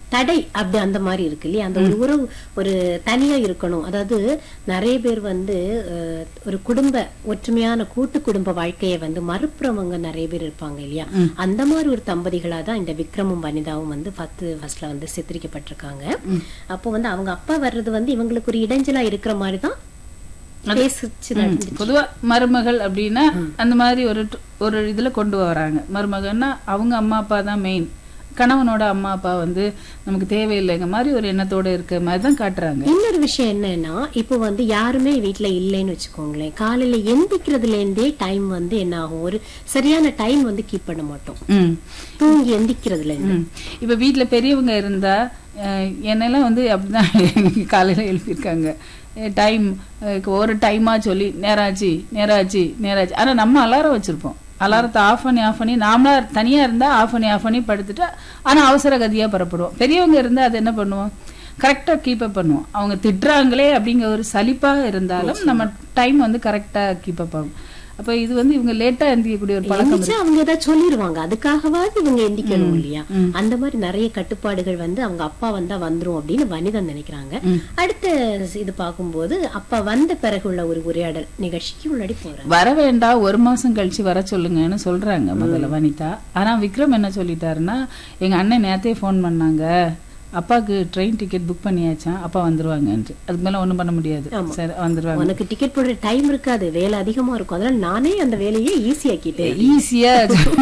தடை அப்படி அந்த மாதிரி இருக்கு இல்லையா அந்த ஒரு உறவு ஒரு தனியா இருக்கணும் அதாவது நிறைய பேர் வந்து அஹ், ஒரு குடும்ப ஒற்றுமையான கூட்டு குடும்ப வாழ்க்கையை வந்து மறுப்புறவங்க நிறைய பேர் இருப்பாங்க இல்லையா அந்த மாதிரி ஒரு தம்பதிகளா தான் இந்த விக்ரமும் வனிதாவும் வந்து பத்து ஃபர்ஸ்ட்ல வந்து சித்தரிக்கப்பட்டிருக்காங்க அப்போ வந்து அவங்க அப்பா வர்றது வந்து இவங்களுக்கு ஒரு இடைஞ்சலா இருக்கிற மாதிரி தான் பேசிச்சு நடந்துச்சு. பொதுவா மருமகள் அப்படின்னா அந்த மாதிரி ஒரு ட்- ஒரு இதுல கொண்டு வராங்க மருமகன்னா அவங்க அம்மா அப்பா தான் மெயின் கணவனோட அம்மா அப்பா வந்து நமக்கு தேவையில்லைங்க மாதிரி ஒரு எண்ணத்தோட இருக்க மாதிரி தான் காட்டுறாங்க இன்னொரு விஷயம் என்னன்னா இப்போ வந்து யாருமே வீட்ல இல்லைன்னு வச்சுக்கோங்களேன் காலையில எந்திக்கிறதுல இருந்தே டைம் வந்து என்ன ஆகும் ஒரு சரியான டைம் வந்து கீப் பண்ண மாட்டோம் ம் தூங்கி எந்திக்கிறதுல இருந்து ம். இப்ப வீட்ல பெரியவங்க இருந்தா அஹ், என்னெல்லாம் வந்து அப்படிதான் காலையில எழுப்பியிருக்காங்க டைம் ஒரு டைமா சொல்லி நேராச்சு நேராச்சு நேராச்சு ஆனா நம்ம அலாரம் வச்சிருப்போம் அலாரத்தை ஆஃப் பண்ணி ஆஃப் பண்ணி நாமளா தனியா இருந்தா ஆஃப் பண்ணி ஆஃப் பண்ணி படுத்துட்டு ஆனா அவசர கதியா புறப்படுவோம் பெரியவங்க இருந்தா அது என்ன பண்ணுவோம் கரெக்டா கீப் அப் பண்ணுவோம் அவங்க திட்டுறாங்களே அப்படிங்கிற ஒரு சலிப்பாக இருந்தாலும் நம்ம டைம் வந்து கரெக்டா கீப் அப் ஆகும் அப்ப இது வந்து இவங்க லேட்டா எந்திக்கக்கூடிய ஒரு பழக்கம் எந்திரிச்சு அவங்க ஏதாவது சொல்லிடுவாங்க அதுக்காகவாது இவங்க எந்திக்கணும் இல்லையா அந்த மாதிரி நிறைய கட்டுப்பாடுகள் வந்து அவங்க அப்பா வந்தா வந்துரும் அப்படின்னு வனிதா நினைக்கிறாங்க அடுத்த இது பார்க்கும்போது அப்பா வந்த பிறகு உள்ள ஒரு உரையாடல் நிகழ்ச்சிக்கு முன்னாடி போறாங்க வர வேண்டாம் ஒரு மாசம் கழிச்சு வர சொல்லுங்கன்னு சொல்றாங்க முதல்ல வனிதா ஆனா விக்ரம் என்ன சொல்லிட்டாருன்னா எங்க அண்ணன் நேத்தே ஃபோன் பண்ணாங்க அப்பாவுக்கு ட்ரெயின் டிக்கெட் புக் பண்ணியாச்சான் அப்பா வந்துருவாங்கன்ட்டு அதுக்கு மேல ஒண்ணும் பண்ண முடியாது சரி வந்துருவாங்க உனக்கு டிக்கெட் போடுற டைம் இருக்காது வேலை அதிகமா இருக்கும் அதனால நானே அந்த வேலையை ஈஸியாக்கிட்டேன் ஈஸியா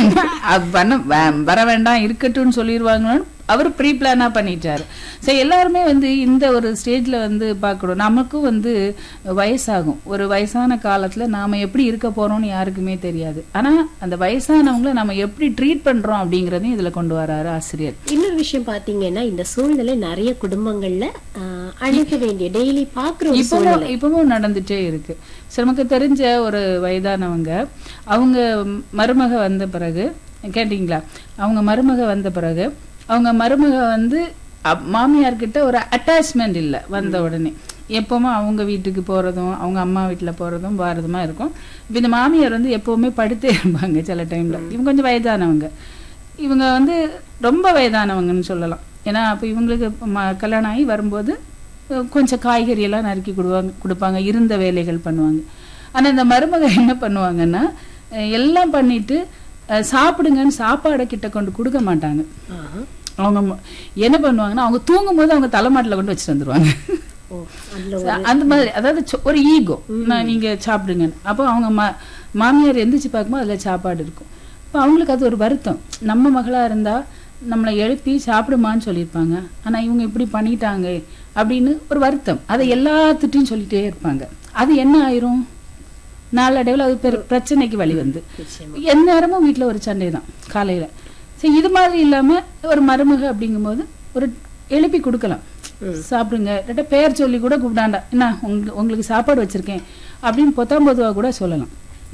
பண்ண வே- வர வேண்டாம் இருக்கட்டும்னு சொல்லிடுவாங்கன்னு அவர் ப்ரீ பிளானா பண்ணிட்டாரு சரி எல்லாருமே வந்து இந்த ஒரு ஸ்டேஜ்ல வந்து பார்க்கணும் நமக்கும் வந்து வயசாகும் ஒரு வயசான காலத்துல நாம எப்படி இருக்க போறோம்னு யாருக்குமே தெரியாது ஆனா அந்த வயசானவங்கள நம்ம எப்படி ட்ரீட் பண்றோம் அப்படிங்கறதையும் இதுல கொண்டு வராரு ஆசிரியர் இன்னொரு விஷயம் பாத்தீங்கன்னா இந்த சூழ்நிலை நிறைய குடும்பங்கள்ல ஆஹ், அணுக வேண்டிய டெய்லி பாக்குற ஒரு இப்பவும் இப்பவும் நடந்துட்டே இருக்கு சரி, நமக்கு தெரிஞ்ச ஒரு வயதானவங்க அவங்க மருமக வந்த பிறகு கேட்டீங்களா அவங்க மருமக வந்த பிறகு அவங்க மருமக வந்து அப்- மாமியார் கிட்ட ஒரு அட்டாச்மெண்ட் இல்ல வந்த உடனே எப்பவுமே அவங்க வீட்டுக்கு போறதும் அவங்க அம்மா வீட்டுல போறதும் வாரதுமா இருக்கும் இப்ப இந்த மாமியார் வந்து எப்பவுமே படுத்தே இருப்பாங்க சில டைம்ல இவங்க கொஞ்சம் வயதானவங்க இவங்க வந்து ரொம்ப வயதானவங்கன்னு சொல்லலாம் ஏன்னா அப்ப இவங்களுக்கு ம- கல்யாணம் ஆகி வரும்போது அஹ், கொஞ்சம் காய்கறி எல்லாம் நறுக்கி கொடுவாங்க கொடுப்பாங்க இருந்த வேலைகள் பண்ணுவாங்க ஆனா இந்த மருமக என்ன பண்ணுவாங்கன்னா அஹ், எல்லாம் பண்ணிட்டு அஹ், சாப்பிடுங்கன்னு சாப்பாடை கிட்ட கொண்டு கொடுக்க மாட்டாங்க ஆஹா. அவங்க ம- என்ன பண்ணுவாங்கன்னா அவங்க தூங்கும்போது அவங்க தலைமாட்டில் கொண்டு வச்சுட்டு வந்துருவாங்க ஓ, அதுல அந்த மாதிரி அதாவது சொ- ஒரு ஈகோ நான் நீங்க சாப்பிடுங்க அப்போ அவங்க மா மாமியார் எந்திரிச்சு பார்க்கும்போது அதுல சாப்பாடு இருக்கும் அப்போ அவங்களுக்கு அது ஒரு வருத்தம் நம்ம மகளா இருந்தா நம்மளை எழுப்பி சாப்பிடுமான்னு சொல்லியிருப்பாங்க ஆனா இவங்க இப்படி பண்ணிட்டாங்க அப்படின்னு ஒரு வருத்தம் அதை எல்லாத்துட்டையும் சொல்லிட்டே இருப்பாங்க அது என்ன ஆயிரும் நாளடைவில் அது பெரு பிரச்சனைக்கு வழி வந்து நிச்சயமா. எந்நேரமும் வீட்ல ஒரு சண்டை தான் காலையில சரி இது மாதிரி இல்லாம ஒரு மருமக அப்படிங்கும்போது ஒரு எழுப்பி கொடுக்கலாம் சாப்பிடுங்க இல்லாட்டா பேர் சொல்லி கூட கூப்பிடாண்டா என்ன உங்களுக்கு உங்களுக்கு சாப்பாடு வச்சிருக்கேன் அப்படின்னு பொத்தாம் பொதுவா கூட சொல்லலாம்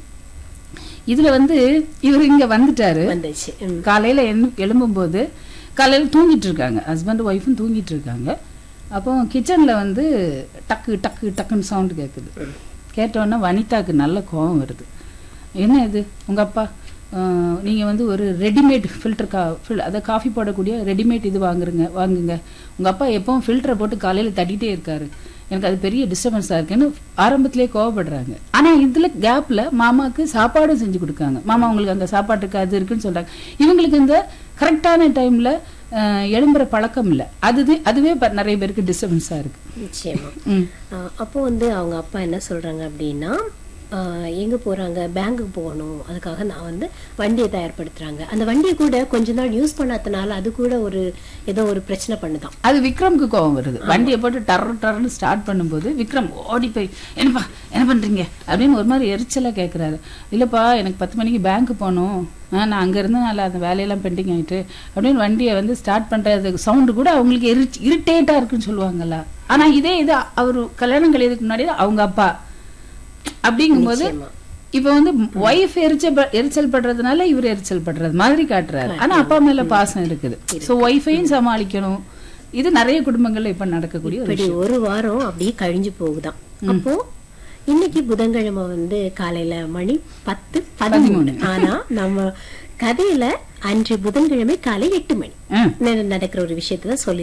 இதுல வந்து இவர் இங்க வந்துட்டாரு வந்துச்சு ம். காலையில எழு- எழும்பும்போது காலையில தூங்கிட்டு இருக்காங்க ஹஸ்பண்ட் ஒய்ஃபும் தூங்கிட்டு இருக்காங்க அப்போ கிச்சன்ல வந்து டக்கு டக்கு டக்குன்னு சவுண்ட் கேட்குது கேட்டோன்னே வனிதாக்கு நல்ல கோவம் வருது என்ன இது உங்க அப்பா ஆஹ், நீங்க வந்து ஒரு ரெடிமேட் ஃபில்டர் கா ஃபில் அதை காஃபி போடக்கூடிய ரெடிமேட் இது வாங்குறங்க வாங்குங்க உங்க அப்பா எப்பவும் ஃபில்டரை போட்டு காலையில தட்டிட்டே இருக்காரு எனக்கு அது பெரிய டிஸ்டர்பன்ஸா இருக்குன்னு ஆரம்பத்திலே கோவப்படுறாங்க ஆனா இதுல கேப்ல மாமாக்கு சாப்பாடும் செஞ்சு கொடுக்காங்க மாமா உங்களுக்கு அந்த சாப்பாட்டுக்கு அது இருக்குன்னு சொல்றாங்க இவங்களுக்கு இந்த கரெக்டான டைம்ல எழும்புற பழக்கம் இல்ல அதுவே அதுவே ப- நிறைய பேருக்கு டிஸ்டர்பன்ஸா இருக்கு நிச்சயமா ம். ஆஹ் அப்போ வந்து அவங்க அப்பா என்ன சொல்றாங்க அப்படின்னா ஆஹ் எங்க போறாங்க பேங்குக்கு போகணும் அதுக்காக நான் வந்து வண்டியை தயார்படுத்துறாங்க அந்த வண்டியை கூட கொஞ்ச நாள் யூஸ் பண்ணாதனால அது கூட ஒரு ஏதோ ஒரு பிரச்சனை பண்ணுதான் அது விக்ரம்க்கு கோவம் வருது வண்டியை போட்டு டர் டர்னு ஸ்டார்ட் பண்ணும்போது விக்ரம் ஓடி போய் என்னப்பா என்ன பண்றீங்க அப்படின்னு ஒரு மாதிரி எரிச்சலா கேக்குறாரு இல்லப்பா எனக்கு பத்து மணிக்கு பேங்க் போகணும் ஆ, நான் அங்க இருந்தனால அந்த வேலையெல்லாம் பெண்டிங் ஆயிட்டு அப்படின்னு வண்டியை வந்து ஸ்டார்ட் பண்றது சவுண்டு கூட அவங்களுக்கு இரிட்டேட்டா இருக்குன்னு சொல்லுவாங்கல்ல ஆனா இதே இது அவர் கல்யாணம் கழியதுக்கு முன்னாடி அவங்க அப்பா அப்படிங்கும்போது நிச்சயமா. இப்ப வந்து ஒய்ஃப் எரிச்சல் ப- எரிச்சல் படுறதுனால இவர் எரிச்சல் படுறது மாதிரி காட்டுறாரு ஆனா அப்பா மேல பாசம் இருக்குது சோ ஒய்ஃபையும் சமாளிக்கணும் இது நிறைய குடும்பங்கள்ல இப்ப நடக்கக்கூடிய ஒரு இப்படி ஒரு வாரம் அப்படியே கழிஞ்சு போகுதாம் அப்போ இன்னைக்கு புதன்கிழமை வந்து காலையில மணி பத்து பதிமூணு ஆனா நம்ம கதையில அன்று புதன்கிழமை காலை எட்டு மணி ஆ. ந- நடக்கிற ஒரு விஷயத்தை தான் சொல்லி